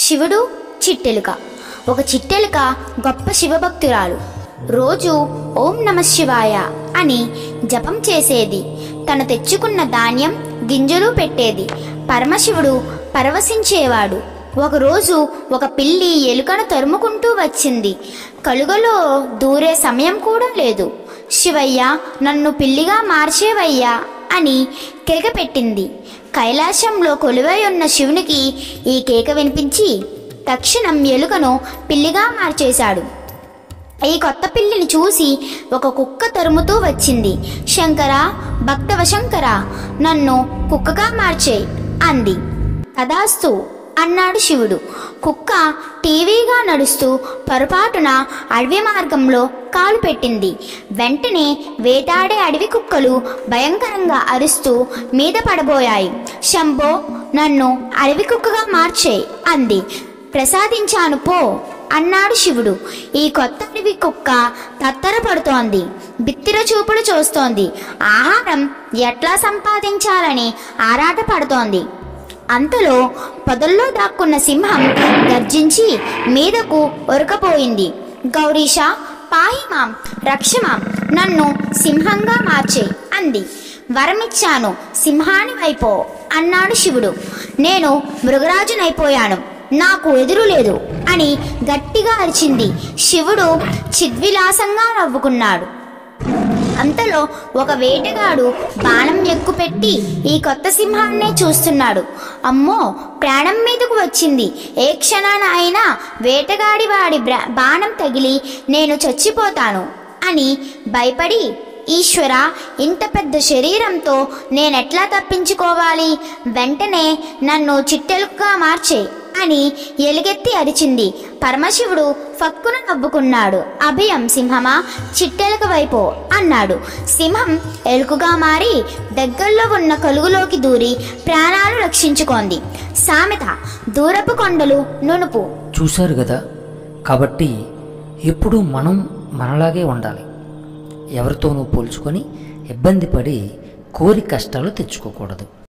శివుడు చిట్టెలుక ఒక చిట్టెలుక గొప్ప శివభక్తురాలు రోజు ఓం నమ శివాయ అని జపం చేసేది తను తెచ్చుకున్న ధాన్యం గింజలు పెట్టేది పరమశివుడు పరవశించేవాడు ఒకరోజు ఒక పిల్లి ఎలుకను తరుముకుంటూ వచ్చింది కలుగలో దూరే సమయం కూడా లేదు శివయ్య నన్ను పిల్లిగా మార్చేవయ్యా అని కేక పెట్టింది కైలాసంలో కొలువై ఉన్న శివునికి ఈ కేక వినిపించి తక్షణం ఎలుకను పిల్లిగా మార్చేశాడు ఈ కొత్త పిల్లిని చూసి ఒక కుక్క తరుముతూ వచ్చింది శంకర భక్తవ శంకర నన్ను కుక్కగా మార్చేయి అంది తదాస్తు అన్నాడు శివుడు కుక్క టీవీగా నడుస్తూ పొరపాటున అడవి మార్గంలో కాలు పెట్టింది వెంటనే వేటాడే అడవి కుక్కలు భయంకరంగా అరుస్తూ మీద పడబోయాయి శంభో నన్ను అడవి కుక్కగా మార్చేయి అంది ప్రసాదించాను పో అన్నాడు శివుడు ఈ కొత్త అడవి కుక్క తత్తరపడుతోంది బిత్తిర చూపులు చూస్తోంది ఆహారం ఎట్లా సంపాదించాలని ఆరాట పడుతోంది అంతలో పొదల్లో దాక్కున్న సింహం గర్జించి మీదకు ఒరకపోయింది గౌరీష పాహిమాం రక్షమాం నన్ను సింహంగా మార్చే అంది వరమిచ్చాను సింహాని వైపో అన్నాడు శివుడు నేను మృగరాజునైపోయాను నాకు ఎదురు లేదు అని గట్టిగా అరిచింది శివుడు చిద్విలాసంగా నవ్వుకున్నాడు అంతలో ఒక వేటగాడు బాణం ఎక్కుపెట్టి ఈ కొత్త సింహాన్నే చూస్తున్నాడు అమ్మో ప్రాణం మీదకు వచ్చింది ఏ క్షణాన అయినా వేటగాడి వాడి బ్రా- బాణం తగిలి నేను చచ్చిపోతాను అని భయపడి ఈశ్వర ఇంత పెద్ద శరీరంతో నేనెట్లా తప్పించుకోవాలి వెంటనే నన్ను చిట్టెలుగా మార్చే అని ఎలుగెత్తి అరిచింది పరమశివుడు ఫక్కున నవ్వుకున్నాడు అభయం సింహమా చిట్టెలుక వైపు అన్నాడు సింహం ఎలుకగా మారి దగ్గరలో ఉన్న కలుగులోకి దూరి ప్రాణాలు రక్షించుకోంది సామెత దూరపు కొండలు నునుపు చూశారు కదా కాబట్టి ఎప్పుడూ మనం మనలాగే ఉండాలి ఎవరితోనూ పోల్చుకొని ఇబ్బంది పడి కోరి కష్టాలు తెచ్చుకోకూడదు